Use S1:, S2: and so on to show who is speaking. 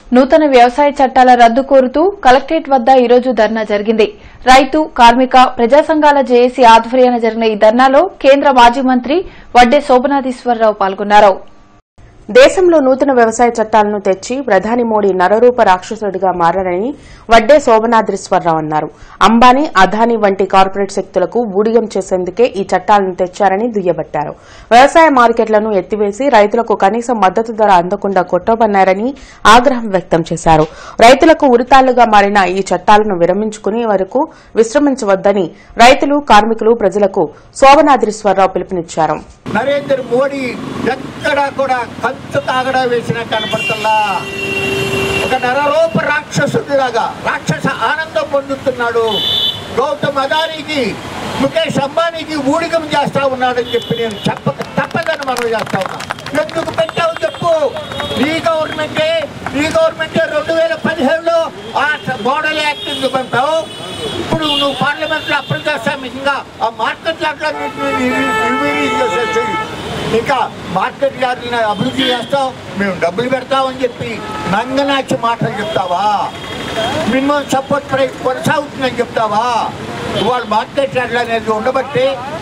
S1: నూతన వ్యవసాయ చట్టాల రద్దు కోరుతూ కలెక్టరేట్ వద్ద ఈరోజు ధర్నా జరిగింది రైతు కార్మిక ప్రజా సంఘాల జేఏసీ ఆధ్వర్యాన జరిగిన ఈ ధర్నాలో కేంద్ర మాజీ మంత్రి వడ్డే శోభనాధీశ్వరరావు పాల్గొన్నారు
S2: దేశంలో నూతన వ్యవసాయ చట్టాలను తెచ్చి ప్రధాని మోడీ నరరూప రాక్షసుడిగా మారారని వడ్డే శోభనాద్రీశ్వరరావు అన్నారు అంబానీ అదానీ వంటి కార్పొరేట్ శక్తులకు ఊడిగం చేసేందుకే ఈ చట్టాలను తెచ్చారని దుయ్యబట్టారు వ్యవసాయ మార్కెట్లను ఎత్తివేసి రైతులకు కనీస మద్దతు ధర అందకుండా కొట్టబన్నారని ఆగ్రహం వ్యక్తం చేశారు రైతులకు ఉరితాళ్లుగా మారిన ఈ చట్టాలను విరమించుకునే వరకు విశ్రమించవద్దని రైతులు కార్మికులు ప్రజలకు శోభనాద్రీశ్వరరావు పిలుపునిచ్చారు
S3: నరేంద్ర మోడీ ఎక్కడా కూడా కంచు తాగడా వేసినా కనపడుతుందా ఒక నరలోప రాక్షసుడిలాగా రాక్షస ఆనందం పొందుతున్నాడు గౌతమ్ అదానికి ముఖేష్ అంబానీకి ఊడిగం చేస్తా ఉన్నాడని చెప్పి నేను చెప్పక తప్పదని మనం చేస్తా ఉన్నా ఎందుకు పెట్టావు చెప్పు నీ గవర్నమెంటే నీ గవర్నమెంటే రెండు వేల పదిహేడులో ఆ మోడల్ యాక్ట్ ఎందుకు పంపావు ఇప్పుడు నువ్వు పార్లమెంట్లో అప్లై చేస్తాం ఇంకా ఆ మార్కెట్ యార్డ్లో చేసేసి ఇంకా మార్కెట్ యార్డ్ని అభివృద్ధి చేస్తాం మేము డబ్బులు పెడతామని చెప్పి నంగనాచి మాటలు చెప్తావా మినిమం సపోర్ట్ ప్రైస్ కొనసాగుతుందని చెప్తావా ఇవాళ మార్కెట్ యార్డ్లు అనేది ఉండబట్టి